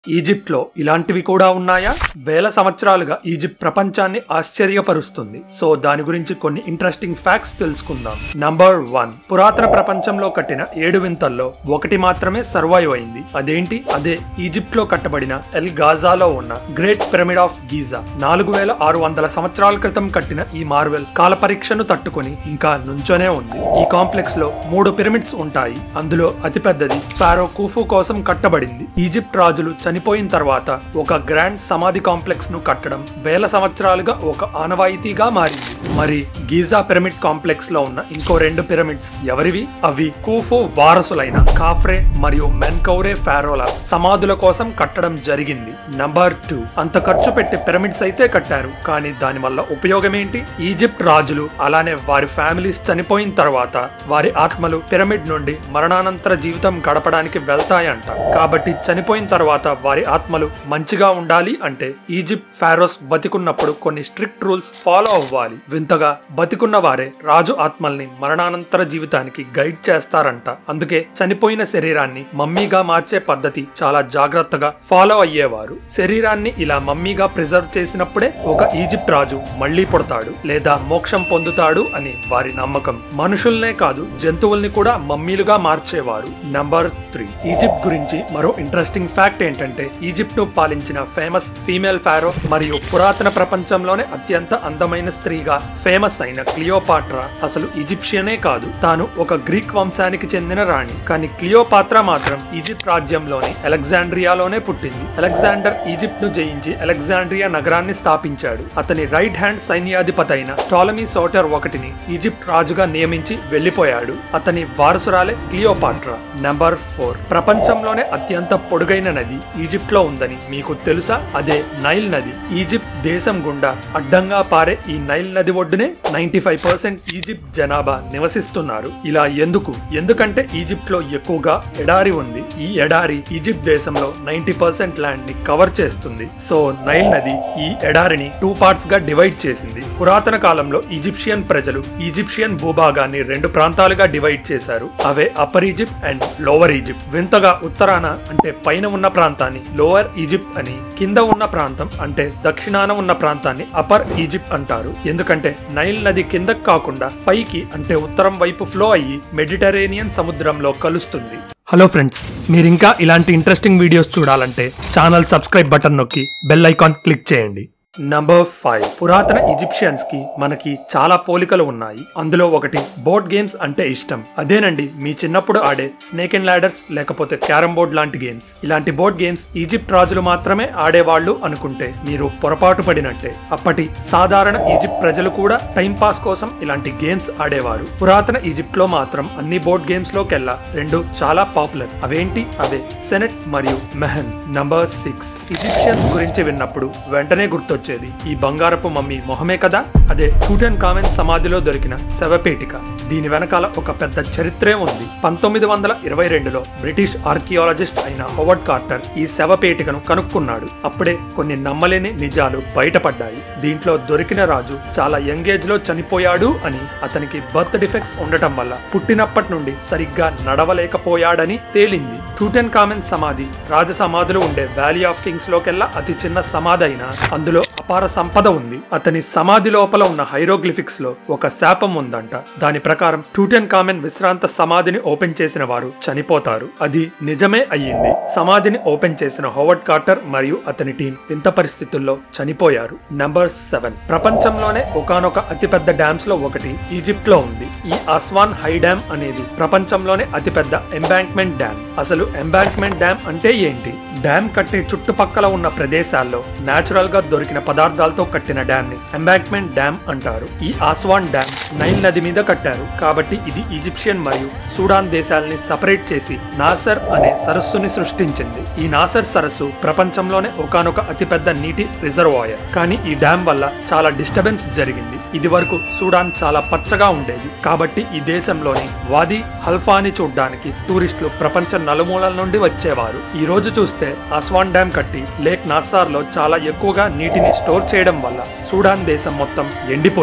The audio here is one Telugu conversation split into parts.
ఈజిప్ట్లో ఇలాంటివి కూడా ఉన్నాయా వేల సంవత్సరాలుగా ఈజిప్ట్ ప్రపంచాన్ని ఆశ్చర్యపరుస్తుంది సో దాని గురించి కొన్ని ఇంట్రెస్టింగ్ ఫ్యాక్ట్స్ తెలుసుకుందాం నంబర్ వన్ పురాతన ప్రపంచంలో కట్టిన ఏడు వింతల్లో ఒకటి మాత్రమే సర్వైవ్ అయింది అదేంటి అదే ఈజిప్ట్ లో కట్టబడిన ఎల్ గాజాలో ఉన్న గ్రేట్ పిరమిడ్ ఆఫ్ గీజా నాలుగు వేల ఆరు వందల సంవత్సరాల క్రితం కట్టిన ఈ మార్వెల్ కాల పరీక్షను తట్టుకొని ఇంకా నుంచోనే ఉంది ఈ కాంప్లెక్స్ లో మూడు పిరమిడ్స్ ఉంటాయి అందులో అతిపెద్దది ఫారో కూఫు కోసం కట్టబడింది ఈజిప్ట్ రాజులు చనిపోయిన తర్వాత ఒక గ్రాండ్ సమాధి కాంప్లెక్స్ ను కట్టడం వేల సంవత్సరాలుగా ఒక ఆనవాయితీగా మారింది మరి గీజా పిరమిడ్ కాంప్లెక్స్ లో ఉన్న ఇంకో రెండు పిరమిడ్స్ ఎవరివి అవి కూఫు వారసులైన కాఫ్రే మరియు మెన్కౌరే ఫారోల సమాధుల కోసం కట్టడం జరిగింది నంబర్ టూ అంత ఖర్చు పెట్టి పిరమిడ్స్ అయితే కట్టారు కానీ దాని వల్ల ఉపయోగం ఏంటి ఈజిప్ట్ రాజులు అలానే వారి ఫ్యామిలీస్ చనిపోయిన తర్వాత వారి ఆత్మలు పిరమిడ్ నుండి మరణానంతర జీవితం గడపడానికి వెళ్తాయంట కాబట్టి చనిపోయిన తర్వాత వారి ఆత్మలు మంచిగా ఉండాలి అంటే ఈజిప్ట్ ఫారోస్ బతికున్నప్పుడు కొన్ని స్ట్రిక్ట్ రూల్స్ ఫాలో అవ్వాలి వింతగా బతికున్న వారే రాజు ఆత్మల్ని మరణానంతర జీవితానికి గైడ్ చేస్తారంట అందుకే చనిపోయిన శరీరాన్ని మమ్మీగా మార్చే పద్ధతి చాలా జాగ్రత్తగా ఫాలో అయ్యేవారు శరీరాన్ని ఇలా మమ్మీగా ప్రిజర్వ్ చేసినప్పుడే ఒక ఈజిప్ట్ రాజు మళ్ళీ పుడతాడు లేదా మోక్షం పొందుతాడు అని వారి నమ్మకం మనుషుల్నే కాదు జంతువుల్ని కూడా మమ్మీలుగా మార్చేవారు నంబర్ త్రీ ఈజిప్ట్ గురించి మరో ఇంట్రెస్టింగ్ ఫ్యాక్ట్ ఏంటంటే ఈజిప్ట్ ను పాలించిన ఫేమస్ ఫీమేల్ ఫారో మరియు పురాతన ప్రపంచంలోనే అత్యంత అందమైన స్త్రీగా ఫేమస్ అయిన క్లియోపాట్రా అసలు ఈజిప్షియనే కాదు తాను ఒక గ్రీక్ వంశానికి చెందిన రాణి కానీ క్లియోపాత్రా మాత్రం ఈజిప్ట్ రాజ్యంలోని అలెగ్జాండ్రియాలోనే పుట్టింది అలెగ్జాండర్ ఈజిప్ట్ ను జయించి అలెగ్జాండ్రియా నగరాన్ని స్థాపించాడు అతని రైట్ హ్యాండ్ సైన్యాధిపతి అయిన టాలమీ సోటర్ ఒకటిని ఈజిప్ట్ రాజుగా నియమించి వెళ్లిపోయాడు అతని వారసురాలే క్లియోపాట్రా నంబర్ ఫోర్ ప్రపంచంలోనే అత్యంత పొడుగైన నది ఈజిప్ట్ లో ఉందని మీకు తెలుసా అదే నైల్ నది ఈజిప్ట్ దేశం గుండా అడ్డంగా పారే ఈ నైల్ నది ఒడ్డునే నైన్టీ ఫైవ్ పర్సెంట్ ఈజిప్ట్ జనాభా నివసిస్తున్నారు ఇలా ఎందుకు ఎందుకంటే ఈజిప్ట్ లో ఎక్కువగా ఎడారి ఉంది ఈ ఎడారి ఈజిప్ట్ దేశంలో నైన్టీ పర్సెంట్ ల్యాండ్ ని కవర్ చేస్తుంది సో నైల్ నది ఈ ఎడారిని టూ పార్ట్స్ గా డివైడ్ చేసింది పురాతన కాలంలో ఈజిప్షియన్ ప్రజలు ఈజిప్షియన్ భూభాగాన్ని రెండు ప్రాంతాలుగా డివైడ్ చేశారు అవే upper Egypt and lower Egypt వింతగా ఉత్తరాన అంటే పైన ఉన్న ప్రాంతాన్ని లోవర్ ఈజిప్ట్ అని కింద ఉన్న ప్రాంతం అంటే దక్షిణాన ఉన్న ప్రాంతాన్ని అపర్ ఈజిప్ట్ అంటారు ఎందుకంటే నైల్ నది కిందకు కాకుండా పైకి అంటే ఉత్తరం వైపు ఫ్లో అయ్యి మెడిటరేనియన్ సముద్రంలో కలుస్తుంది హలో ఫ్రెండ్స్ మీరు ఇంకా ఇలాంటి ఇంట్రెస్టింగ్ వీడియోస్ చూడాలంటే ఛానల్ సబ్స్క్రైబ్ బటన్ నొక్కి బెల్ ఐకాన్ క్లిక్ చేయండి నంబర్ ఫైవ్ పురాతన ఈజిప్షియన్స్ కి మనకి చాలా పోలికలు ఉన్నాయి అందులో ఒకటి బోర్డ్ గేమ్స్ అంటే ఇష్టం అదేనండి మీ చిన్నప్పుడు ఆడే స్నేక్ అండ్ లాడర్స్ లేకపోతే క్యారమ్ బోర్డ్ లాంటి గేమ్స్ ఇలాంటి బోర్డ్ గేమ్స్ ఈజిప్ట్ రాజులు మాత్రమే ఆడేవాళ్ళు అనుకుంటే మీరు పొరపాటు పడినట్టే అప్పటి సాధారణ ఈజిప్ట్ ప్రజలు కూడా టైం పాస్ కోసం ఇలాంటి గేమ్స్ ఆడేవారు పురాతన ఈజిప్ట్ లో మాత్రం అన్ని బోర్డ్ గేమ్స్ లోకెల్లా రెండు చాలా పాపులర్ అవేంటి అవే సెనెట్ మరియు మెహన్ నంబర్ సిక్స్ ఈజిప్షియన్స్ గురించి విన్నప్పుడు వెంటనే గుర్తొచ్చేది ఈ బంగారపు మమ్మీ మొహమే కదా అదే టూటన్ కామెన్ సమాధిలో దొరికిన శవపేటిక దీని వెనకాల ఒక పెద్ద చరిత్రే ఉంది పంతొమ్మిది వందల ఇరవై రెండులో బ్రిటిష్ ఆర్కియాలజిస్ట్ అయిన హోవర్డ్ కార్టర్ ఈ శవపేటికను కనుక్కున్నాడు అప్పుడే కొన్ని నమ్మలేని నిజాలు బయటపడ్డాయి దీంట్లో దొరికిన రాజు చాలా యంగ్ ఏజ్ లో చనిపోయాడు అని అతనికి బర్త్ డిఫెక్ట్స్ ఉండటం వల్ల పుట్టినప్పటి నుండి సరిగ్గా నడవలేకపోయాడని తేలింది టూటెన్ కామెన్ సమాధి రాజ సమాధులు ఉండే వ్యాలీ ఆఫ్ కింగ్స్ లోకెల్లా అతి చిన్న సమాధి అయినా అందులో అపార సంపద ఉంది అతని సమాధి లోపల ఉన్న హైరోగ్లిఫిక్స్ లో ఒక శాపం ఉందంట దాని ప్రకారం టూటెన్ కామెన్ విశ్రాంత సమాధిని ఓపెన్ చేసిన వారు చనిపోతారు అది నిజమే అయ్యింది సమాధిని ఓపెన్ చేసిన హోవర్డ్ కార్టర్ మరియు అతని టీం వింత పరిస్థితుల్లో చనిపోయారు నంబర్ సెవెన్ ప్రపంచంలోనే ఒకనొక అతిపెద్ద డ్యామ్స్ లో ఒకటి ఈజిప్ట్ లో ఉంది ఈ అస్వాన్ హై డ్యామ్ అనేది ప్రపంచంలోనే అతిపెద్ద ఎంబాంక్మెంట్ డ్యామ్ అసలు ఎంబాంక్మెంట్ డ్యామ్ అంటే ఏంటి డ్యామ్ కట్టే చుట్టుపక్కల ఉన్న ప్రదేశాల్లో నేచురల్ గా దొరికిన పదార్థాలతో కట్టిన డ్యామ్ ని ఎంబాంక్మెంట్ డ్యామ్ అంటారు ఈ ఆస్వాన్ డ్యామ్ నైల్ నది మీద కట్టారు కాబట్టి ఇది ఈజిప్షియన్ మరియు సూడాన్ దేశాలని సపరేట్ చేసి నాసర్ అనే సరస్సుని సృష్టించింది ఈ నాసర్ సరస్సు ప్రపంచంలోనే ఒకనొక అతిపెద్ద నీటి రిజర్వాయర్ కానీ ఈ డ్యామ్ వల్ల చాలా డిస్టర్బెన్స్ జరిగింది ఇది వరకు సూడాన్ చాలా పచ్చగా ఉండేది కాబట్టి ఈ దేశంలోని వాది హల్ఫాని చూడ్డానికి టూరిస్టులు ప్రపంచ నలుమూలల నుండి వచ్చేవారు ఈ రోజు చూస్తే అస్వాన్ డ్యామ్ కట్టి లేక్ నాసార్ లో చాలా ఎక్కువగా నీటిని స్టోర్ చేయడం వల్ల సూడాన్ దేశం మొత్తం ఎండిపోయింది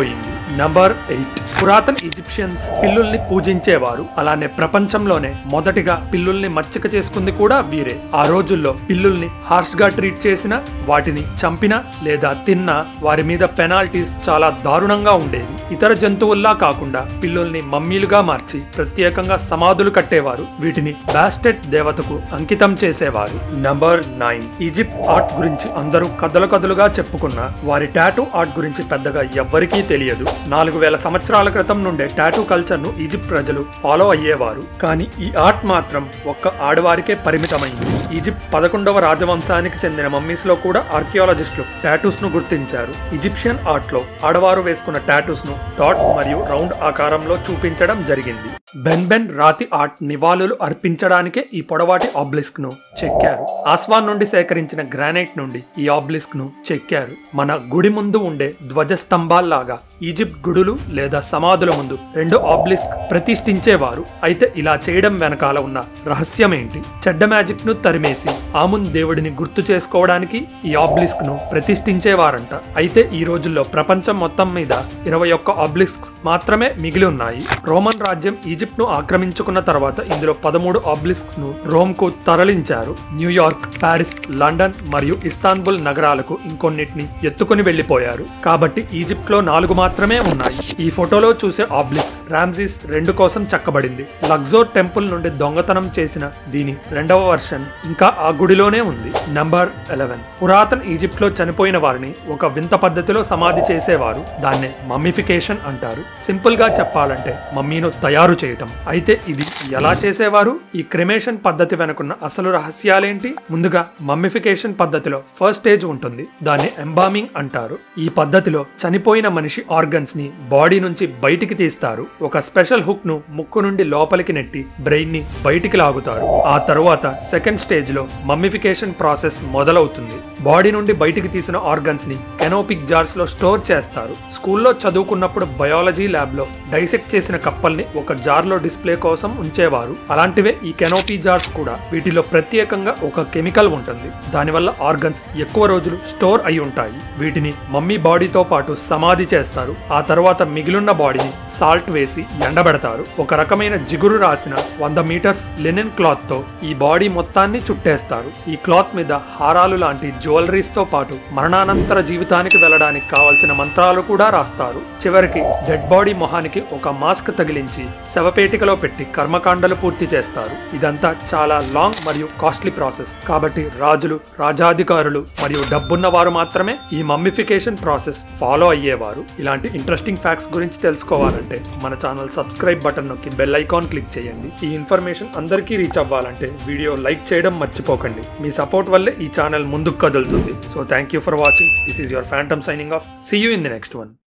నంబర్ ఎయిట్ పురాతన ఈజిప్షియన్స్ పిల్లుల్ని పూజించేవారు అలానే ప్రపంచంలోనే మొదటిగా పిల్లుల్ని మచ్చిక చేసుకుంది కూడా వీరే ఆ రోజుల్లో పిల్లుల్ని హార్ష్ గా ట్రీట్ చేసిన వాటిని చంపిన లేదా తిన్నా వారి మీద పెనాల్టీస్ చాలా దారుణంగా ఉండేవి ఇతర జంతువుల్లా కాకుండా పిల్లుల్ని మమ్మీలుగా మార్చి ప్రత్యేకంగా సమాధులు కట్టేవారు వీటిని బాస్టెట్ దేవతకు అంకితం చేసేవారు నంబర్ నైన్ ఈజిప్ట్ ఆర్ట్ గురించి అందరూ కథలు కథలుగా చెప్పుకున్న వారి టాటూ ఆర్ట్ గురించి పెద్దగా ఎవ్వరికీ తెలియదు నాలుగు వేల సంవత్సరాల క్రితం నుండే టాటూ కల్చర్ ను ఈజిప్ట్ ప్రజలు ఫాలో అయ్యేవారు కానీ ఈ ఆర్ట్ మాత్రం ఒక్క ఆడవారికే పరిమితమైంది ఈజిప్ట్ పదకొండవ రాజవంశానికి చెందిన మమ్మీస్ లో కూడా ఆర్కియాలజిస్టులు టాటూస్ ను గుర్తించారు ఈజిప్షియన్ ఆర్ట్ లో ఆడవారు వేసుకున్న టాటూస్ ను డాట్స్ మరియు రౌండ్ ఆకారంలో చూపించడం జరిగింది బెన్ బెన్ రాతి ఆర్ట్ నివాళులు అర్పించడానికే ఈ పొడవాటి ఆబ్లిస్క్ ను చెక్కారు ఆస్వాన్ నుండి సేకరించిన గ్రానైట్ నుండి ఈ ఆబ్లిస్క్ ను చెక్కారు మన గుడి ముందు ఉండే ధ్వజ స్తంభాల్లాగా ఈజిప్ట్ గుడులు లేదా సమాధుల ముందు రెండు ఆబ్లిస్క్ ప్రతిష్ఠించేవారు అయితే ఇలా చేయడం వెనకాల ఉన్న రహస్యం ఏంటి చెడ్డ మ్యాజిక్ ను తరిమేసి ఆమున్ దేవుడిని గుర్తు చేసుకోవడానికి ఈ ఆబ్లిస్క్ ను ప్రతిష్ఠించేవారంట అయితే ఈ రోజుల్లో ప్రపంచం మొత్తం మీద ఇరవై ఒక్క ఆబ్లిస్క్ మాత్రమే మిగిలి ఉన్నాయి రోమన్ రాజ్యం ఈజిప్ట్ ను ఆక్రమించుకున్న తర్వాత ఇందులో పదమూడు ఆబ్లిస్క్ ను రోమ్ కు తరలించారు న్యూయార్క్ ప్యారిస్ లండన్ మరియు ఇస్తాన్బుల్ నగరాలకు ఇంకొన్నిటిని ఎత్తుకుని వెళ్లిపోయారు కాబట్టి ఈజిప్ట్ లో నాలుగు మాత్రమే ఉన్నాయి ఈ ఫోటోలో చూసే ఆబ్లిస్క్ రామ్సీస్ రెండు కోసం చెక్కబడింది లగ్జోర్ టెంపుల్ నుండి దొంగతనం చేసిన దీని రెండవ వర్షన్ ఇంకా ఆ గుడిలోనే ఉంది నంబర్ ఎలెవెన్ పురాతన ఈజిప్ట్ లో చనిపోయిన వారిని ఒక వింత పద్ధతిలో సమాధి చేసేవారు దాన్నే మమ్మిఫికేషన్ అంటారు సింపుల్ గా చెప్పాలంటే మమ్మీను తయారు చేయటం అయితే ఇది ఎలా చేసేవారు ఈ క్రిమేషన్ పద్ధతి వెనుకున్న అసలు రహస్యాలేంటి ముందుగా మమ్మిఫికేషన్ పద్ధతిలో ఫస్ట్ స్టేజ్ ఉంటుంది దాన్ని ఎంబామింగ్ అంటారు ఈ పద్ధతిలో చనిపోయిన మనిషి ఆర్గన్స్ ని బాడీ నుంచి బయటికి తీస్తారు ఒక స్పెషల్ హుక్ ను ముక్కు నుండి లోపలికి నెట్టి బ్రెయిన్ ని బయటికి లాగుతారు ఆ తరువాత సెకండ్ స్టేజ్ లో మమ్మిఫికేషన్ ప్రాసెస్ మొదలవుతుంది బాడీ నుండి బయటికి తీసిన ఆర్గన్స్ ని కెనోపిక్ జార్స్ లో స్టోర్ చేస్తారు స్కూల్లో చదువుకున్నప్పుడు బయాలజీ ల్యాబ్ లో డైసెక్ట్ చేసిన కప్పల్ని ఒక జార్ లో డిస్ప్లే కోసం ఉంచేవారు అలాంటివే ఈ కెనోపీ జార్స్ కూడా వీటిలో ప్రత్యేకంగా ఒక కెమికల్ ఉంటుంది దానివల్ల ఆర్గన్స్ ఎక్కువ రోజులు స్టోర్ అయి ఉంటాయి వీటిని మమ్మీ బాడీతో పాటు సమాధి చేస్తారు ఆ తర్వాత మిగిలిన బాడీని సాల్ట్ వేసి ఎండబెడతారు ఒక రకమైన జిగురు రాసిన వంద మీటర్స్ లినెన్ క్లాత్ తో ఈ బాడీ మొత్తాన్ని చుట్టేస్తారు ఈ క్లాత్ మీద హారాలు లాంటి జ్యువెలరీస్ తో పాటు మరణానంతర జీవితానికి వెళ్ళడానికి కావలసిన మంత్రాలు కూడా రాస్తారు చివరికి డెడ్ బాడీ మొహానికి ఒక మాస్క్ తగిలించి శవపేటికలో పెట్టి కర్మకాండలు పూర్తి చేస్తారు ఇదంతా చాలా లాంగ్ మరియు కాస్ట్లీ ప్రాసెస్ కాబట్టి రాజులు రాజాధికారులు మరియు డబ్బున్న వారు మాత్రమే ఈ మమ్మిఫికేషన్ ప్రాసెస్ ఫాలో అయ్యేవారు ఇలాంటి ఇంట్రెస్టింగ్ ఫ్యాక్ట్స్ గురించి తెలుసుకోవాలంటే మన ఛానల్ సబ్స్క్రైబ్ బటన్ నొక్కి బెల్ ఐకాన్ క్లిక్ చేయండి ఈ ఇన్ఫర్మేషన్ అందరికీ రీచ్ అవ్వాలంటే వీడియో లైక్ చేయడం మర్చిపోకండి మీ సపోర్ట్ వల్లే ఈ ఛానల్ ముందుకు కదులుతుంది so thank you for watching this is your phantom signing off see you in the next one